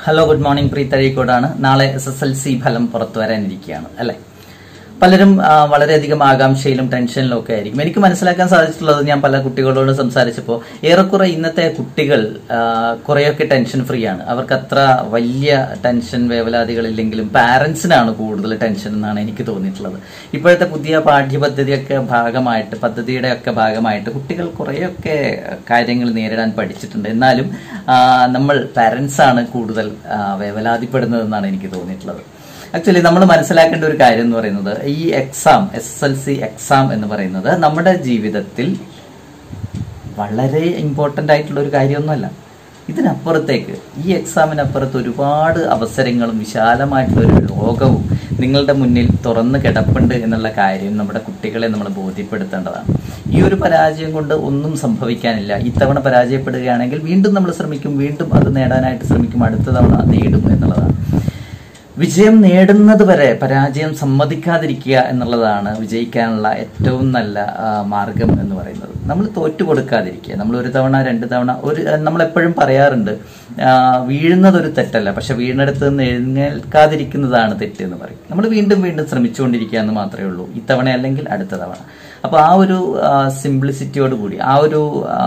hello good morning Preet അഴീക്കോടാണ് നാളെ S S L C ഫലം പുറത്തു വരാനിരിക്കുകയാണ് അല്ലെ പലരും ആ, വളരെയധികം ആകാംക്ഷയിലും ടെൻഷനിലും ഒക്കെ ആയിരിക്കും എനിക്ക് മനസ്സിലാക്കാൻ സാധിച്ചിട്ടുള്ളത് ഞാൻ പല കുട്ടികളോട് സംസാരിച്ചപ്പോൾ ഏറെക്കുറെ ഇന്നത്തെ കുട്ടികൾ ആ, കുറെയൊക്കെ ടെൻഷൻ ഫ്രീ ആണ് അവർക്ക് അത്ര വലിയ ടെൻഷൻ വേവലാതികളില്ലെങ്കിലും പാരന്റ്സിനാണ് കൂടുതൽ ടെൻഷൻ എന്നാണ് എനിക്ക് തോന്നിയിട്ടുള്ളത് ഇപ്പോഴത്തെ പുതിയ പാഠ്യപദ്ധതിയൊക്കെ ഭാഗമായിട്ട് പദ്ധതിയുടെ ഒക്കെ ഭാഗമായിട്ട് കുട്ടികൾ കുറേയൊക്കെ കാര്യങ്ങൾ നേരിടാൻ പഠിച്ചിട്ടുണ്ട് എന്നാലും ആ, നമ്മൾ പാരന്റ്സ് ആണ് കൂടുതൽ ആ, വേവലാതിപ്പെടുന്നതെന്നാണ് എനിക്ക് തോന്നിയിട്ടുള്ളത് ആക്ച്വലി നമ്മൾ മനസ്സിലാക്കേണ്ട ഒരു കാര്യം എന്ന് പറയുന്നത് ഈ exam S S L C exam എന്ന് പറയുന്നത് നമ്മുടെ ജീവിതത്തിൽ വളരെ ഇമ്പോർട്ടൻ്റ് ആയിട്ടുള്ള ഒരു കാര്യമൊന്നുമല്ല ഇതിനപ്പുറത്തേക്ക് ഈ എക്സാമിനപ്പുറത്ത് ഒരുപാട് അവസരങ്ങളും വിശാലമായിട്ടുള്ള ഒരു ലോകവും നിങ്ങളുടെ മുന്നിൽ തുറന്നു കിടപ്പുണ്ട് എന്നുള്ള കാര്യം നമ്മുടെ കുട്ടികളെ നമ്മൾ ബോധ്യപ്പെടുത്തേണ്ടതാണ് ഈ ഒരു പരാജയം കൊണ്ട് ഒന്നും സംഭവിക്കാനില്ല ഇത്തവണ പരാജയപ്പെടുകയാണെങ്കിൽ വീണ്ടും നമ്മൾ ശ്രമിക്കും വീണ്ടും അത് നേടാനായിട്ട് ശ്രമിക്കും അടുത്ത തവണ നേടും എന്നുള്ളതാണ് വിജയം നേടുന്നത് വരെ പരാജയം സമ്മതിക്കാതിരിക്കുക എന്നുള്ളതാണ് വിജയിക്കാനുള്ള ഏറ്റവും നല്ല ആ, മാർഗം എന്ന് പറയുന്നത് നമ്മൾ തോറ്റു കൊടുക്കാതിരിക്കുക നമ്മൾ ഒരു തവണ രണ്ട് തവണ ഒരു നമ്മൾ എപ്പോഴും പറയാറുണ്ട് ആ, വീഴുന്നത് ഒരു തെറ്റല്ല പക്ഷെ വീണിടത്ത് നിന്ന് എഴുന്നേൽക്കാതിരിക്കുന്നതാണ് തെറ്റ് എന്ന് പറയും നമ്മൾ വീണ്ടും വീണ്ടും ശ്രമിച്ചുകൊണ്ടിരിക്കുക എന്ന് മാത്രമേ ഉള്ളൂ ഇത്തവണ അല്ലെങ്കിൽ അടുത്ത തവണ അപ്പോൾ ആ ഒരു സിംപ്ലിസിറ്റിയോട് കൂടി ആ ഒരു ആ,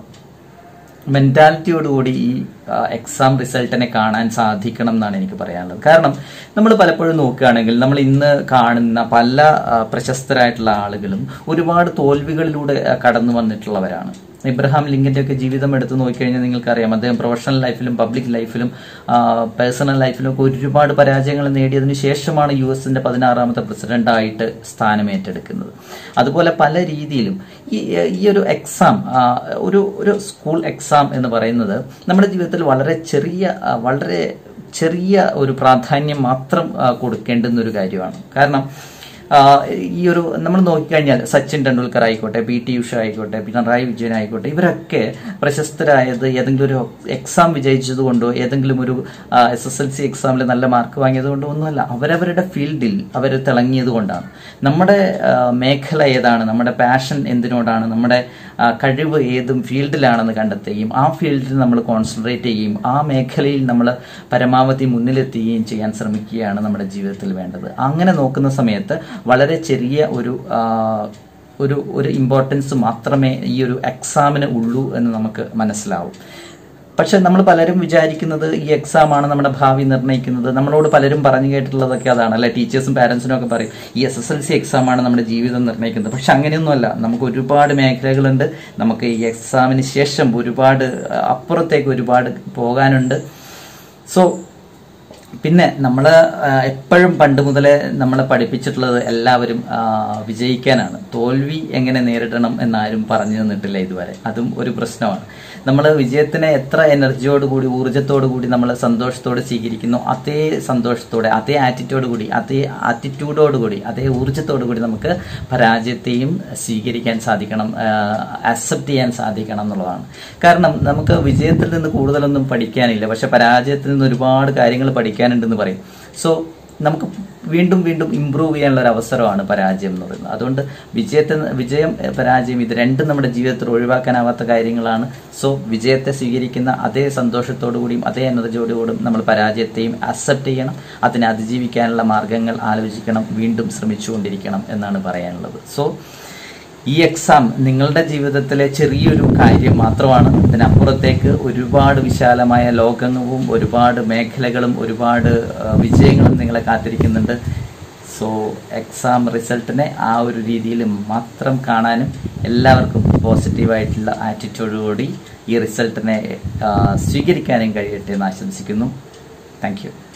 മെന്റാലിറ്റിയോടുകൂടി ഈ എക്സാം റിസൾട്ടിനെ കാണാൻ സാധിക്കണം എന്നാണ് എനിക്ക് പറയാനുള്ളത് കാരണം നമ്മൾ പലപ്പോഴും നോക്കുകയാണെങ്കിൽ നമ്മൾ ഇന്ന് കാണുന്ന പല ആ, പ്രശസ്തരായിട്ടുള്ള ആളുകളും ഒരുപാട് തോൽവികളിലൂടെ ആ, കടന്നു വന്നിട്ടുള്ളവരാണ് ഇബ്രഹാം ലിങ്കന്റെ ഒക്കെ ജീവിതം എടുത്ത് നോക്കിക്കഴിഞ്ഞാൽ നിങ്ങൾക്കറിയാം അദ്ദേഹം പ്രൊഫഷണൽ ലൈഫിലും പബ്ലിക് ലൈഫിലും പേഴ്സണൽ ലൈഫിലും ഒക്കെ ഒരുപാട് പരാജയങ്ങൾ നേടിയതിനു ശേഷമാണ് യു എസിന്റെ പതിനാറാമത്തെ പ്രസിഡന്റായിട്ട് സ്ഥാനം ഏറ്റെടുക്കുന്നത് അതുപോലെ പല രീതിയിലും ഈ ഈ ഒരു എക്സാം ഒരു ഒരു സ്കൂൾ എക്സാം എന്ന് പറയുന്നത് നമ്മുടെ ജീവിതത്തിൽ വളരെ ചെറിയ ആ, വളരെ ചെറിയ ഒരു പ്രാധാന്യം മാത്രം ആ, കൊടുക്കേണ്ടുന്ന ഒരു കാര്യമാണ് കാരണം ആ, ഈ ഒരു നമ്മൾ നോക്കിക്കഴിഞ്ഞാൽ സച്ചിൻ ടെണ്ടുൽക്കർ ആയിക്കോട്ടെ പി ടി ഉഷ ആയിക്കോട്ടെ പിണറായി വിജയൻ ആയിക്കോട്ടെ ഇവരൊക്കെ പ്രശസ്തരായത് ഏതെങ്കിലും ഒരു എക്സാം വിജയിച്ചത് കൊണ്ടോ ഏതെങ്കിലും ഒരു എസ് എസ് എൽ സി എക്സാമിൽ നല്ല മാർക്ക് വാങ്ങിയത് കൊണ്ടോ ഒന്നുമല്ല അവരവരുടെ ഫീൽഡിൽ അവർ തിളങ്ങിയത് കൊണ്ടാണ് നമ്മുടെ ആ, മേഖല ഏതാണ് നമ്മുടെ പാഷൻ എന്തിനോടാണ് നമ്മുടെ ആ, കഴിവ് ഏതും ഫീൽഡിലാണെന്ന് കണ്ടെത്തുകയും ആ ഫീൽഡിൽ നമ്മൾ കോൺസെൻട്രേറ്റ് ചെയ്യുകയും ആ മേഖലയിൽ നമ്മൾ പരമാവധി മുന്നിലെത്തുകയും ചെയ്യാൻ ശ്രമിക്കുകയാണ് നമ്മുടെ ജീവിതത്തിൽ വേണ്ടത് അങ്ങനെ നോക്കുന്ന സമയത്ത് വളരെ ചെറിയ ഒരു ആ, ഒരു ഒരു ഇമ്പോർട്ടൻസ് മാത്രമേ ഈ ഒരു എക്സാമിന് ഉള്ളൂ എന്ന് നമുക്ക് മനസ്സിലാവും പക്ഷെ നമ്മൾ പലരും വിചാരിക്കുന്നത് ഈ എക്സാം ആണ് നമ്മുടെ ഭാവി നിർണ്ണയിക്കുന്നത് നമ്മളോട് പലരും പറഞ്ഞു കേട്ടിട്ടുള്ളതൊക്കെ അതാണ് അല്ലെ ടീച്ചേഴ്സും പാരന്റ്സിനും ഒക്കെ പറയും ഈ S S L C exam ആണ് നമ്മുടെ ജീവിതം നിർണ്ണയിക്കുന്നത് പക്ഷെ അങ്ങനെയൊന്നുമല്ല നമുക്ക് ഒരുപാട് മേഖലകളുണ്ട് നമുക്ക് ഈ എക്സാമിന് ശേഷം ഒരുപാട് അപ്പുറത്തേക്ക് ഒരുപാട് പോകാനുണ്ട് സോ പിന്നെ നമ്മൾ എപ്പോഴും പണ്ട് മുതലേ നമ്മളെ പഠിപ്പിച്ചിട്ടുള്ളത് എല്ലാവരും ആ, വിജയിക്കാനാണ് തോൽവി എങ്ങനെ നേരിടണം എന്നാരും പറഞ്ഞു തന്നിട്ടില്ല ഇതുവരെ അതും ഒരു പ്രശ്നമാണ് നമ്മൾ വിജയത്തിനെ എത്ര എനർജിയോടുകൂടി ഊർജ്ജത്തോടു കൂടി നമ്മൾ സന്തോഷത്തോടെ സ്വീകരിക്കുന്നു അതേ സന്തോഷത്തോടെ അതേ ആറ്റിറ്റ്യൂഡ് കൂടി അതേ ആറ്റിറ്റ്യൂഡോട് കൂടി അതേ ഊർജ്ജത്തോടു കൂടി നമുക്ക് പരാജയത്തെയും സ്വീകരിക്കാൻ സാധിക്കണം അക്സെപ്റ്റ് ചെയ്യാൻ സാധിക്കണം എന്നുള്ളതാണ് കാരണം നമുക്ക് വിജയത്തിൽ നിന്ന് കൂടുതലൊന്നും പഠിക്കാനില്ല പക്ഷെ പരാജയത്തിൽ നിന്ന് ഒരുപാട് കാര്യങ്ങൾ പഠിക്കാനുണ്ടെന്ന് പറയും സോ നമുക്ക് വീണ്ടും വീണ്ടും ഇമ്പ്രൂവ് ചെയ്യാനുള്ള ഒരു അവസരമാണ് പരാജയം എന്ന് പറയുന്നത് അതുകൊണ്ട് വിജയത്തെ വിജയം എ, പരാജയം ഇത് രണ്ടും നമ്മുടെ ജീവിതത്തിൽ ഒഴിവാക്കാനാവാത്ത കാര്യങ്ങളാണ് സോ വിജയത്തെ സ്വീകരിക്കുന്ന അതേ സന്തോഷത്തോടു കൂടിയും അതേ എനർജിയോടുകൂടിയും നമ്മൾ പരാജയത്തെയും അക്സെപ്റ്റ് ചെയ്യണം അതിനെ അതിജീവിക്കാനുള്ള മാർഗങ്ങൾ ആലോചിക്കണം വീണ്ടും ശ്രമിച്ചുകൊണ്ടിരിക്കണം എന്നാണ് പറയാനുള്ളത് സോ ഈ എക്സാം നിങ്ങളുടെ ജീവിതത്തിലെ ചെറിയൊരു കാര്യം മാത്രമാണ് ഇതിനപ്പുറത്തേക്ക് ഒരുപാട് വിശാലമായ ലോകവും ഒരുപാട് മേഖലകളും ഒരുപാട് ആ, വിജയങ്ങളും നിങ്ങളെ കാത്തിരിക്കുന്നുണ്ട് സോ എക്സാം റിസൾട്ടിനെ ആ ഒരു രീതിയിൽ മാത്രം കാണാനും എല്ലാവർക്കും പോസിറ്റീവായിട്ടുള്ള ആറ്റിറ്റ്യൂഡോടുകൂടി ഈ റിസൾട്ടിനെ ആ, സ്വീകരിക്കാനും കഴിയട്ടെ എന്ന് ആശംസിക്കുന്നു താങ്ക് യു